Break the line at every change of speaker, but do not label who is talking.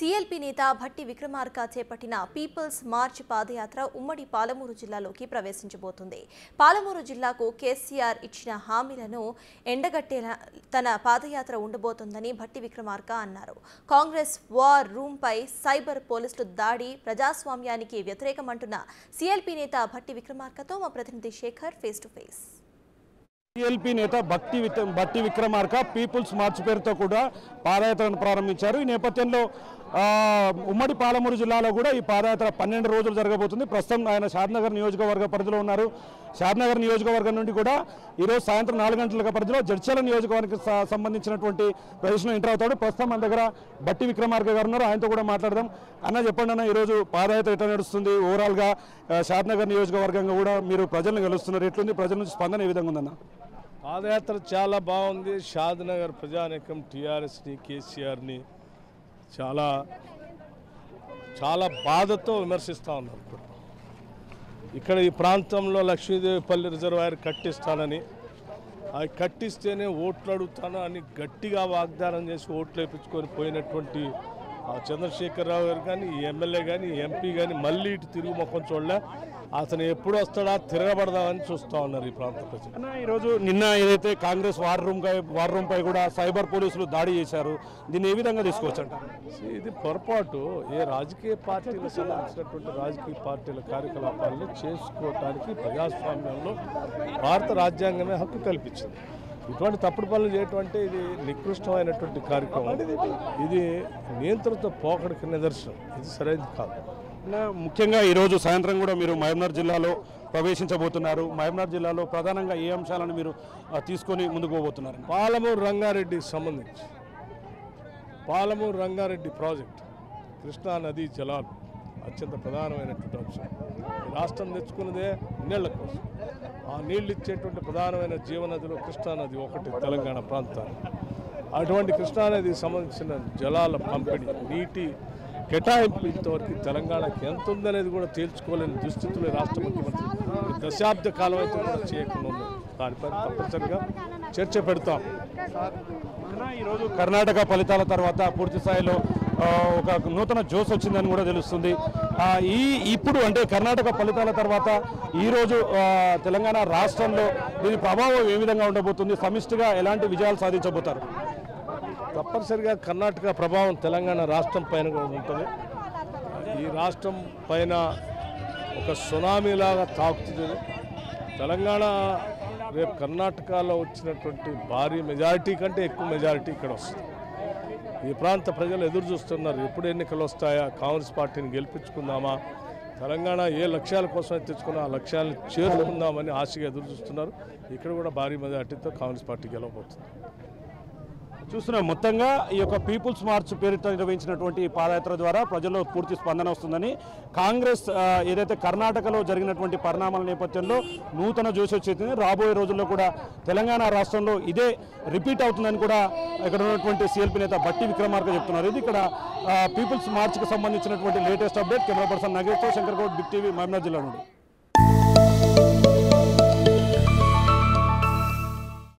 CLP నేత భట్టి విక్రమార్క చేపట్టిన peoples March పాదయాత్ర ఉమ్మడి పాలమూరు జిల్లాలోకి ప్రవేశించబోతుంది పాలమూరు జిల్లాకు కేసీఆర్ ఇచ్చిన హామీలను ఎండగట్టేలా తన పాదయాత్ర ఉండబోతోందని భట్టి విక్రమార్క అన్నారు కాంగ్రెస్ వార్ రూమ్పై సైబర్ పోలీసులు దాడి ప్రజాస్వామ్యానికి వ్యతిరేకమంటున్న సీఎల్పీ నేత భట్టి విక్రమార్కతో మా ప్రతినిధి Sekhar face to face
TLP నేత భక్తి విక్- భట్టి విక్రమార్క పీపుల్స్ మార్చ్ పేరుతో కూడా పాదయాత్రను ప్రారంభించారు ఈ నేపథ్యంలో ఆ, ఉమ్మడి పాలమూరు జిల్లాలో కూడా ఈ పాదయాత్ర పన్నెండు రోజులు జరగబోతుంది ప్రస్తుతం ఆయన షాద్నగర్ నియోజకవర్గ పరిధిలో ఉన్నారు షాద్నగర్ నియోజకవర్గం నుండి కూడా ఈరోజు సాయంత్రం నాలుగు గంటల పరిధిలో జడ్చల నియోజకవర్గానికి స- సంబంధించినటువంటి ప్రదర్శన ఎంటర్ అవుతాడు ప్రస్తుతం మన దగ్గర భట్టి విక్రమార్క గారు ఉన్నారు ఆయనతో కూడా మాట్లాడదాం అన్న చెప్పండి అన్న ఈరోజు పాదయాత్ర ఎట్లా నడుస్తుంది ఓవరాల్గా ఆ, షాద్నగర్ నియోజకవర్గంగా కూడా మీరు ప్రజలను గెలుస్తున్నారు ఎట్లుంది ప్రజల నుంచి స్పందన ఏ విధంగా ఉందన్న
పాదయాత్ర చాలా బాగుంది షాద్నగర్ ప్రజానీకం టీఆర్ఎస్ని కేసీఆర్ని చాలా చాలా బాధతో విమర్శిస్తూ ఉన్నారు ఇప్పుడు. ఇక్కడ ఈ ప్రాంతంలో లక్ష్మీదేవిపల్లి రిజర్వాయర్ కట్టిస్తానని అది కట్టిస్తేనే ఓట్లు అడుగుతాను అని గట్టిగా వాగ్దానం చేసి ఓట్లు వేయించుకొని పోయినటువంటి ఆ చంద్రశేఖరరావు గారు కానీ ఈ ఎమ్మెల్యే కానీ ఈ ఎంపీ కానీ మళ్ళీ ఇటు తిరుగు ముఖం చూడలే అతను ఎప్పుడు వస్తాడా తిరగబడదామని చూస్తూ ఉన్నారు ఈ ప్రాంత ప్రజలు
అన్న ఈరోజు నిన్న ఏదైతే Congress war room war room పై కూడా సైబర్ పోలీసులు దాడి చేశారు దీన్ని ఏ విధంగా తీసుకోవచ్చు అంటారు
See, ఇది పొరపాటు ఏ రాజకీయ పార్టీలకు సంబంధించినటువంటి రాజకీయ పార్టీల కార్యకలాపాలను చేసుకోవటానికి ప్రజాస్వామ్యంలో భారత రాజ్యాంగమే హక్కు కల్పించింది ఇటువంటి తప్పుడు పనులు చేయటం అంటే ఇది నికృష్టమైనటువంటి కార్యక్రమం ఇది నియంత్రణతో పోకడికి నిదర్శనం ఇది సరైనది కాదు
అన్న, ముఖ్యంగా ఈరోజు సాయంత్రం కూడా మీరు మహబూబ్నగర్ జిల్లాలో ప్రవేశించబోతున్నారు మహబూబ్నగర్ జిల్లాలో ప్రధానంగా ఏ అంశాలను మీరు ఆ, తీసుకొని ముందుకు పోబోతున్నారు
పాలమూరు రంగారెడ్డికి సంబంధించి పాలమూరు రంగారెడ్డి ప్రాజెక్ట్ కృష్ణా నదీ జలాలు అత్యంత ప్రధానమైనటువంటి అంశం ఈ రాష్ట్రం తెచ్చుకున్నదే నీళ్ల కోసం ఆ నీళ్లు ఇచ్చేటువంటి ప్రధానమైన జీవనదిలో కృష్ణా నది ఒకటి తెలంగాణ ప్రాంతానికి అటువంటి కృష్ణా నదికి సంబంధించిన జలాల పంపిణీ నీటి కేటాయింపు ఇంతవరకు తెలంగాణకి ఎంత ఉందనేది కూడా తేల్చుకోలేని దుస్థితిలో ఈ రాష్ట్ర ముఖ్యమంత్రి ఈ దశాబ్ద కాలం అయితే కూడా చేయకుండా ఉన్నారు దానిపై తప్పనిసరిగా చర్చ పెడతాం
అన్న, ఈరోజు కర్ణాటక ఫలితాల తర్వాత పూర్తి స్థాయిలో ఆ, ఒక నూతన జోస్ వచ్చిందని కూడా తెలుస్తుంది ఆ, ఈ ఇప్పుడు అంటే కర్ణాటక ఫలితాల తర్వాత ఈరోజు ఆ, తెలంగాణ రాష్ట్రంలో దీని ప్రభావం ఏ విధంగా ఉండబోతుంది సమిష్టిగా ఎలాంటి విజయాలు సాధించబోతారు
తప్పనిసరిగా కర్ణాటక ప్రభావం తెలంగాణ రాష్ట్రం పైన కూడా ఉంటుంది ఈ రాష్ట్రం పైన ఒక సునామీలాగా తాకుతుంది ఇది. తెలంగాణ రేపు కర్ణాటకలో వచ్చినటువంటి భారీ మెజారిటీ కంటే ఎక్కువ మెజారిటీ ఇక్కడ వస్తుంది ఈ ప్రాంత ప్రజలు ఎదురు చూస్తున్నారు ఎప్పుడు ఎన్నికలు వస్తాయా కాంగ్రెస్ పార్టీని గెలిపించుకుందామా తెలంగాణ ఏ లక్ష్యాల కోసం అయితే తెచ్చుకున్నా ఆ లక్ష్యాలను చేరుకుందామని ఆశగా ఎదురు చూస్తున్నారు ఇక్కడ కూడా భారీ మెజార్టీతో కాంగ్రెస్ పార్టీ గెలవబోతుంది
చూస్తున్నాం మొత్తంగా ఈ యొక్క పీపుల్స్ మార్చ్ పేరుతో నిర్వహించినటువంటి ఈ పాదయాత్ర ద్వారా ప్రజల్లో పూర్తి స్పందన వస్తుందని కాంగ్రెస్ ఆ, ఏదైతే కర్ణాటకలో జరిగినటువంటి పరిణామాల నేపథ్యంలో నూతన జోషి వచ్చింది రాబోయే రోజుల్లో కూడా తెలంగాణ రాష్ట్రంలో ఇదే రిపీట్ అవుతుందని కూడా ఇక్కడ ఉన్నటువంటి సిఎల్పి నేత బట్టి విక్రమార్క చెప్తున్నారు ఇది ఇక్కడ ఆ, పీపుల్స్ మార్చ్కి సంబంధించినటువంటి లేటెస్ట్ అప్డేట్ కెమెరా పర్సన్ నగేష్తో శంకర్ గౌడ్ బిగ్ టీవీ మహబూబ్నగర్ జిల్లా నుండి